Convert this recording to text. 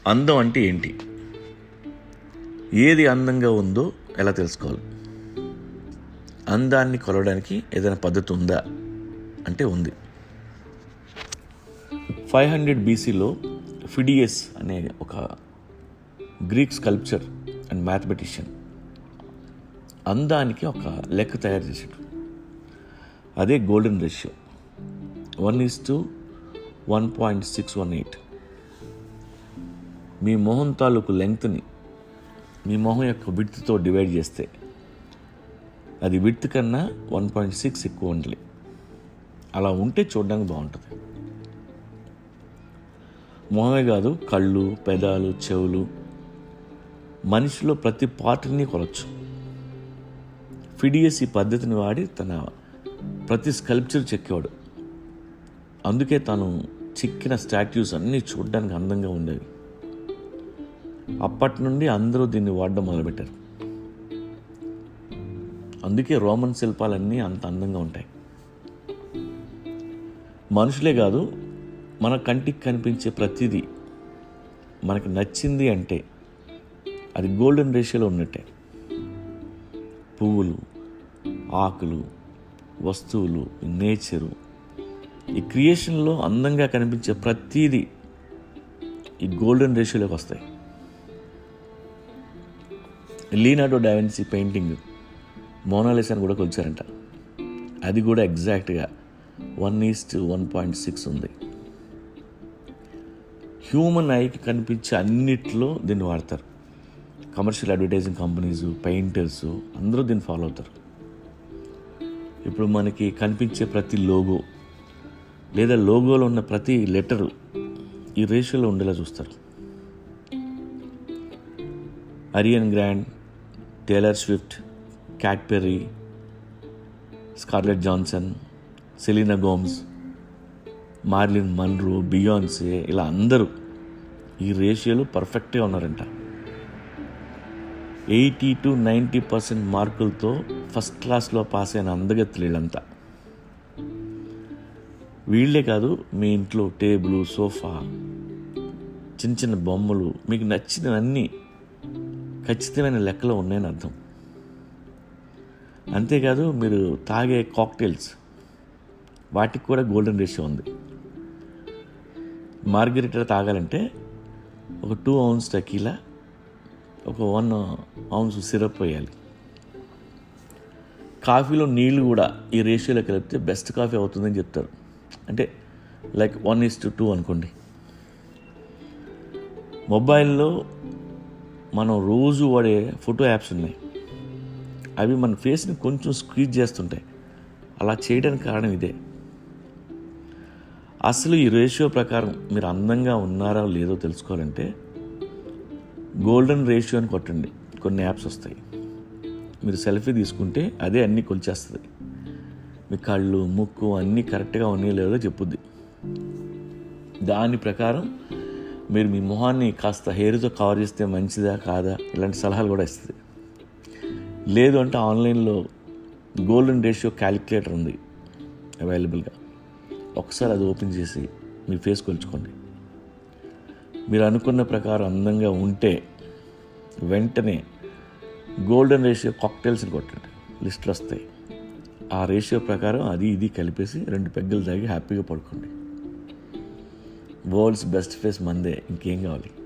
అందం అంటే ఏంటి ఏది అందంగా ఉందో ఎలా తెలుసుకోవాలి అందాన్ని కొలవడానికి ఏదైనా పద్ధతి ఉందా అంటే ఉంది ఫైవ్ హండ్రెడ్ బీసీలో ఫిడియస్ అనే ఒక గ్రీక్ స్కల్ప్చర్ అండ్ మ్యాథమెటిషియన్ అందానికి ఒక లెక్క తయారు చేసాడు అదే golden ratio one is to one point six one eight మీ మొహం తాలూకు లెంగ్త్ని మీ మొహం యొక్క విడ్త్తో డివైడ్ చేస్తే అది విడ్త్ కన్నా వన్ పాయింట్ సిక్స్ ఎక్కువ ఉండాలి అలా ఉంటే చూడడానికి బాగుంటుంది మొహమే కాదు కళ్ళు పెదాలు చెవులు మనిషిలో ప్రతి పార్ట్ని కొలవచ్చు ఫిడియస్ ఈ పద్ధతిని వాడి తన ప్రతి స్కల్ప్చర్ చెక్కేవాడు అందుకే తను చెక్కిన స్టాట్యూస్ అన్నీ చూడడానికి అందంగా ఉండేవి అప్పటి నుండి అందరూ దీన్ని వాడడం మొదలుపెట్టారు అందుకే రోమన్ శిల్పాలన్నీ అంత అందంగా ఉంటాయి మనుషులే కాదు మన కంటికి కనిపించే ప్రతిదీ మనకి నచ్చింది అంటే అది గోల్డెన్ రేషియోలో ఉన్నట్టే పువ్వులు ఆకులు వస్తువులు నేచరు ఈ క్రియేషన్లో అందంగా కనిపించే ప్రతీది ఈ గోల్డెన్ రేషియోలోకి వస్తాయి లీనాడో డావెన్సీ పెయింటింగ్ మోనాలిసాని కూడా కొలిచారంట అది కూడా ఎగ్జాక్ట్గా one is to one point six ఉంది హ్యూమన్ ఐకి కనిపించే అన్నిట్లో దీన్ని వాడతారు కమర్షియల్ అడ్వర్టైజింగ్ కంపెనీస్ పెయింటర్స్ అందరూ దీన్ని ఫాలో అవుతారు ఇప్పుడు మనకి కనిపించే ప్రతి లోగో లేదా లోగోలో ఉన్న ప్రతి లెటరు ఈ రేషియోలో ఉండేలా చూస్తారు Ariana Grande Taylor Swift Katy Perry Scarlett Johansson Selena Gomez Marilyn Monroe Beyonce ఇలా అందరూ ఈ రేషియోలో పర్ఫెక్ట్గా ఉన్నారంట ఎయిటీ టు నైంటీ పర్సెంట్ మార్కులతో ఫస్ట్ క్లాస్లో పాస్ అయిన అందగత్తులు వీళ్ళంతా వీళ్ళే కాదు మీ ఇంట్లో టేబుల్ సోఫా చిన్న చిన్న బొమ్మలు మీకు నచ్చినవన్నీ ఖచ్చితమైన లెక్కలో ఉన్నాయని అర్థం అంతేకాదు మీరు తాగే కాక్టైల్స్ వాటికి కూడా గోల్డెన్ రేషియో ఉంది మార్గరిటా తాగాలంటే ఒక టూ ఔన్స్ టకీలా ఒక వన్ ఔన్స్ సిరప్ వేయాలి కాఫీలో నీళ్ళు కూడా ఈ రేషియోలో కలిపితే బెస్ట్ కాఫీ అవుతుందని చెప్తారు అంటే like one is to two అనుకోండి మొబైల్లో మనం రోజు వాడే ఫోటో యాప్స్ ఉన్నాయి అవి మన ఫేస్ని కొంచెం స్క్వీజ్ చేస్తుంటాయి అలా చేయడానికి కారణం ఇదే అసలు ఈ రేషియో ప్రకారం మీరు అందంగా ఉన్నారా లేదో తెలుసుకోవాలంటే గోల్డెన్ రేషియో అని కొట్టండి కొన్ని యాప్స్ వస్తాయి మీరు సెల్ఫీ తీసుకుంటే అదే అన్నీ కొలిచేస్తుంది మీ కళ్ళు ముక్కు అన్నీ కరెక్ట్గా ఉన్నాయో లేదో చెప్పుద్ది దాని ప్రకారం మీరు మీ మొహాన్ని కాస్త హెయిర్తో కవర్ చేస్తే మంచిదా కాదా ఇలాంటి సలహాలు కూడా ఇస్తుంది లేదు అంటే ఆన్లైన్లో గోల్డెన్ రేషియో క్యాలిక్యులేటర్ ఉంది అవైలబుల్గా ఒకసారి అది ఓపెన్ చేసి మీ ఫేస్ కొలుచుకోండి మీరు అనుకున్న ప్రకారం అందంగా ఉంటే వెంటనే గోల్డెన్ రేషియో కాక్టైల్స్ని కొట్టండి లిస్టులు వస్తాయి ఆ రేషియో ప్రకారం అది ఇది కలిపేసి రెండు పెగ్గలు తాగి హ్యాపీగా పడుకోండి వరల్డ్స్ బెస్ట్ ఫేస్ మందే ఇంకేం కావాలి